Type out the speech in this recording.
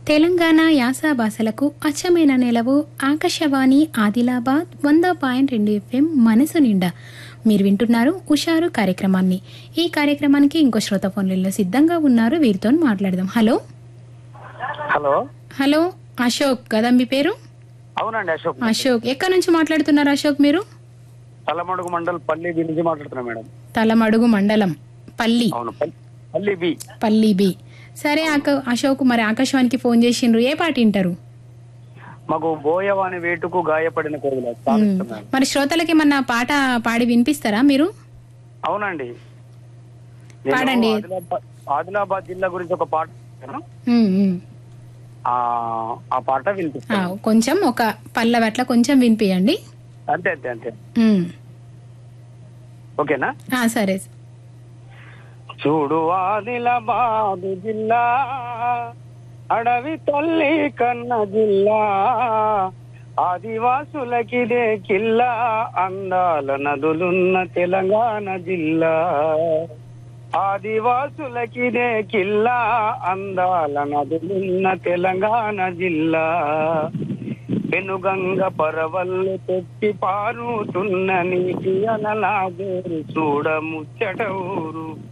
తెలంగాణ యాస భాషలకు అచ్చమైన నెలవు ఆకాశవాణి ఆదిలాబాద్ వంద పాయింట్ రెండు ఎఫ్ఎం మనసు నిండా మీరు వింటున్నారు ఉషారు కార్యక్రమాన్ని ఈ కార్యక్రమానికి ఇంకో శ్రోత ఫోన్లలో సిద్ధంగా ఉన్నారు వీరితో మాట్లాడదాం హలో హలో హలో అశోక్ కదా మీ పేరు అవునండి అశోక్ అశోక్ ఎక్కడి నుంచి మాట్లాడుతున్నారు అశోక్ మీరు తలమడుగు మండల్ పల్లి బి నుంచి మాట్లాడుతున్నా మేడం తలమడుగు మండలం పల్లి అవును పల్- పల్లి బి పల్లి బి సరే ఆక- అశోక్ మరి ఆకాశవాణికి ఫోన్ చేసిండ్రు ఏ పాట వింటారు మాకు బోయవాని వేటుకు గాయపడిన కోవిల చాలా ఇష్టం మేడం. మరి శ్రోతలకి ఏమన్నా పాట పాడి వినిపిస్తారా మీరు అవునండి నేను పాడండి. ఆదిలాబాద్ ఆదిలాబాద్ జిల్లా గురించి ఒక పాట రాశాను. ఉమ్, ఉమ్. ఆ ఆ పాట ఆ, వినిపిస్తాను కొంచెం ఒక పల్లవి అట్లా కొంచెం వినిపియండి అంతే అంతే అంతే ఉమ్. ఓకేనా ఆ, సరే చూడు ఆదిలాబాదు జిల్లా అడవి తల్లి కన్న జిల్లా ఆదివాసులకిదే కిల్లా అందాల నదులున్న తెలంగాణ జిల్లా ఆదివాసులకిదే కిల్లా అందాల నదులున్న తెలంగాణ జిల్లా పెనుగంగ పరవళ్ళు తెచ్చి పారుతున్న నీటి అలలాగేరు చూడ ముచ్చట ఊరు